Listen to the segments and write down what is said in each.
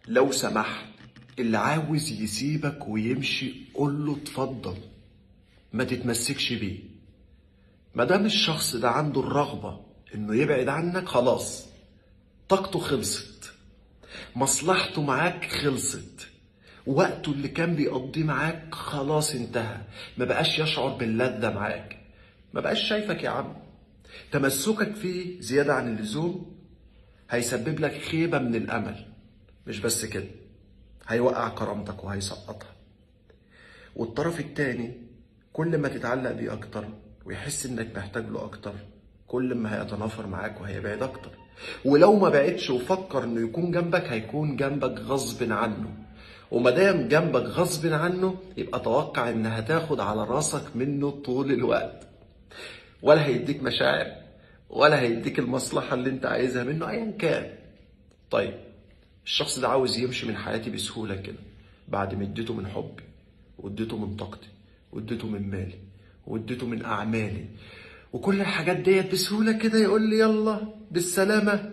لو سمحت اللي عاوز يسيبك ويمشي قول له اتفضل ما تتمسكش بيه ما دام الشخص ده عنده الرغبة انه يبعد عنك خلاص طاقته خلصت مصلحته معاك خلصت وقته اللي كان بيقضيه معاك خلاص انتهى ما بقاش يشعر باللذة معاك ما بقاش شايفك يا عم تمسكك فيه زيادة عن اللزوم هيسبب لك خيبة من الأمل مش بس كده هيوقع كرامتك وهيسقطها والطرف التاني كل ما تتعلق بيه أكتر ويحس إنك محتاج له أكتر كل ما هيتنافر معاك وهيبعد أكتر ولو ما بعدش وفكر إنه يكون جنبك هيكون جنبك غصب عنه وما دام جنبك غصب عنه يبقى توقع إن هتاخد على راسك منه طول الوقت ولا هيديك مشاعر ولا هيديك المصلحة اللي انت عايزها منه ايا كان طيب الشخص ده عاوز يمشي من حياتي بسهولة كده بعد ما اديته من حبي واديته من طاقتي واديته من مالي واديته من اعمالي وكل الحاجات ديت بسهولة كده يقول لي يلا بالسلامة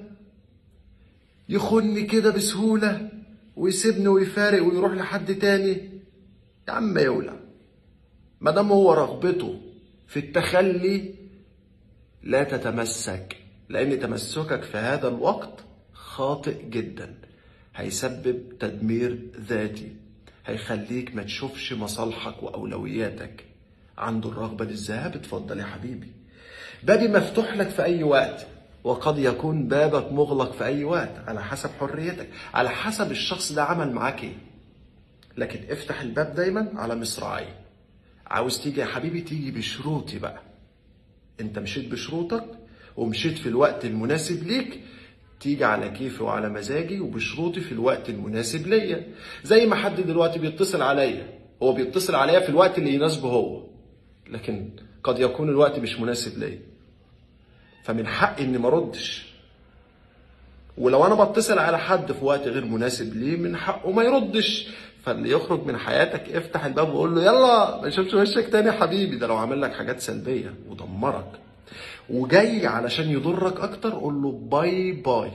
يخني كده بسهولة ويسيبني ويفارق ويروح لحد تاني يا عم يولع ما دام هو رغبته في التخلي لا تتمسك لأن تمسكك في هذا الوقت خاطئ جدا هيسبب تدمير ذاتي هيخليك ما تشوفش مصالحك وأولوياتك عنده الرغبة للذهاب اتفضل يا حبيبي بابي مفتوح لك في أي وقت وقد يكون بابك مغلق في أي وقت على حسب حريتك على حسب الشخص ده عمل معاك ايه لكن افتح الباب دايما على مصراعيه عاوز تيجي يا حبيبي تيجي بشروطي بقى انت مشيت بشروطك ومشيت في الوقت المناسب ليك تيجي على كيفي وعلى مزاجي وبشروطي في الوقت المناسب ليا زي ما حد دلوقتي بيتصل عليا هو بيتصل عليا في الوقت اللي يناسبه هو لكن قد يكون الوقت مش مناسب ليا فمن حقي اني ما اردش ولو انا بتصل على حد في وقت غير مناسب ليه من حقه ما يردش فاللي يخرج من حياتك افتح الباب وقول له يلا ما نشوفش وشك تاني يا حبيبي ده لو عامل لك حاجات سلبيه ودمرك وجاي علشان يضرك اكتر قول له باي باي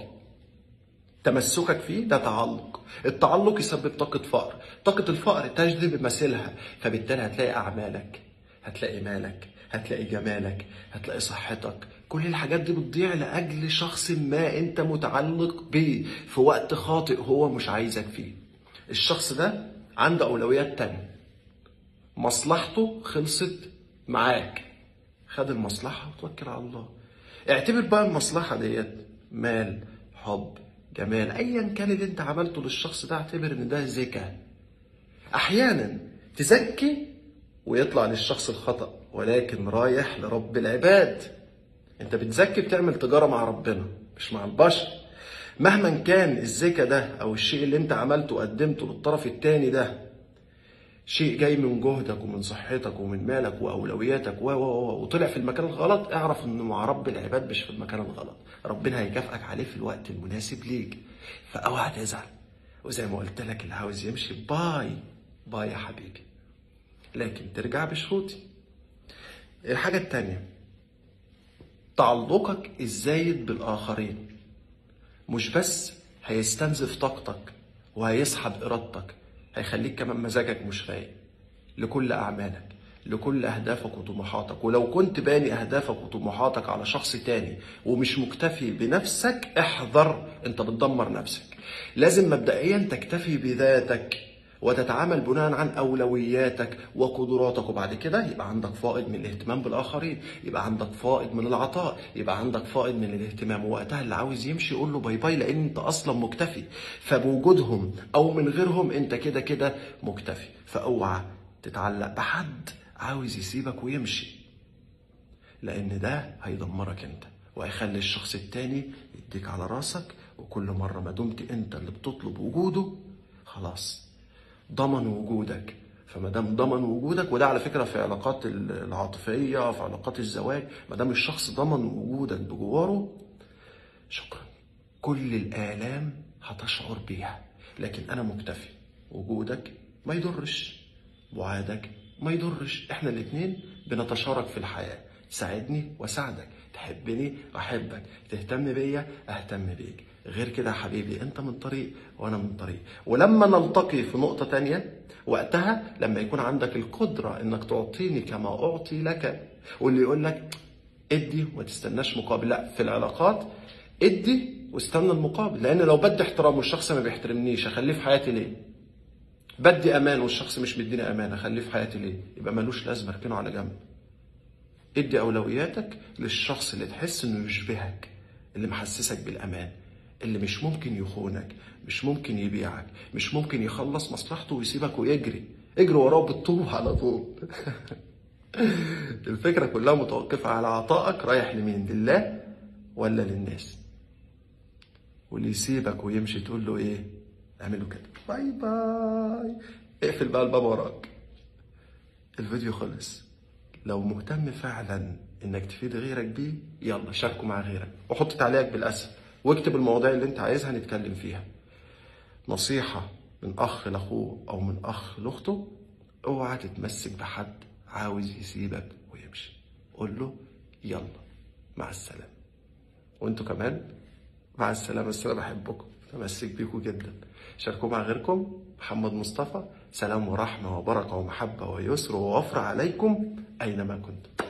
تمسكك فيه ده تعلق التعلق يسبب طاقة فقر طاقة الفقر تجذب مثلها فبالتالي هتلاقي أعمالك هتلاقي مالك هتلاقي جمالك هتلاقي صحتك كل الحاجات دي بتضيع لأجل شخص ما أنت متعلق بيه في وقت خاطئ هو مش عايزك فيه الشخص ده عنده أولويات تانية مصلحته خلصت معاك خد المصلحة وتوكل على الله اعتبر بقى المصلحة ديت مال حب جمال ايا كان اللي انت عملته للشخص ده اعتبر ان ده زكاة احيانا تزكي ويطلع للشخص الخطأ ولكن رايح لرب العباد انت بتزكي بتعمل تجارة مع ربنا مش مع البشر مهما كان الزكا ده او الشيء اللي انت عملته وقدمته للطرف التاني ده شيء جاي من جهدك ومن صحتك ومن مالك واولوياتك و و و وطلع في المكان الغلط اعرف انه مع رب العباد مش في المكان الغلط ربنا هيكافئك عليه في الوقت المناسب ليك فاوعى تزعل وزي ما قلت لك اللي عاوز يمشي باي باي يا حبيبي لكن ترجع بشروطي الحاجة التانية تعلقك الزايد بالآخرين مش بس هيستنزف طاقتك وهيسحب إرادتك هيخليك كمان مزاجك مش رايق لكل أعمالك لكل أهدافك وطموحاتك ولو كنت باني أهدافك وطموحاتك على شخص تاني ومش مكتفي بنفسك احذر أنت بتدمر نفسك لازم مبدئيا تكتفي بذاتك وتتعامل بناء عن اولوياتك وقدراتك وبعد كده يبقى عندك فائض من الاهتمام بالاخرين يبقى عندك فائض من العطاء يبقى عندك فائض من الاهتمام ووقتها اللي عاوز يمشي يقول له باي باي لان انت اصلا مكتفي فبوجودهم او من غيرهم انت كده كده مكتفي فاوعى تتعلق بحد عاوز يسيبك ويمشي لان ده هيدمرك انت وهيخلي الشخص التاني يديك على راسك وكل مرة ما دمت انت اللي بتطلب وجوده خلاص ضمن وجودك فما دام ضمن وجودك وده على فكره في علاقات العاطفيه في علاقات الزواج ما دام الشخص ضمن وجودك بجواره شكرا كل الالام هتشعر بيها لكن انا مكتفي وجودك ما يضرش وعادك ما يضرش احنا الاتنين بنتشارك في الحياه ساعدني واساعدك تحبني احبك تهتم بيا اهتم بيك غير كده يا حبيبي انت من طريق وانا من طريق ولما نلتقي في نقطة تانية وقتها لما يكون عندك القدرة انك تعطيني كما اعطي لك واللي يقول لك ادي وما تستناش مقابل لا في العلاقات ادي واستنى المقابل لان لو بدي احترام والشخص ما بيحترمنيش اخليه في حياتي ليه بدي امان والشخص مش مديني امان اخليه في حياتي ليه يبقى ملوش لازمه اركنه على جنب ادي اولوياتك للشخص اللي تحس انه يشبهك اللي محسسك بالامان اللي مش ممكن يخونك مش ممكن يبيعك مش ممكن يخلص مصلحته ويسيبك ويجري اجري وراه بالطوب على طول الفكره كلها متوقفه على عطائك رايح لمين لله ولا للناس واللي يسيبك ويمشي تقول له ايه اعمله كده باي باي اقفل بقى الباب وراك الفيديو خلص لو مهتم فعلا انك تفيد غيرك بيه يلا شاركه مع غيرك وحط تعليقك بالاسفل واكتب المواضيع اللي انت عايزها نتكلم فيها نصيحة من اخ لاخوه او من اخ لاخته اوعى تتمسك بحد عاوز يسيبك ويمشي قول له يلا مع السلامة وانتوا كمان مع السلامة بس انا بحبكم متمسك بيكم جدا شاركوا مع غيركم محمد مصطفى سلام ورحمة وبركة ومحبة ويسر ووفر عليكم أينما كنتم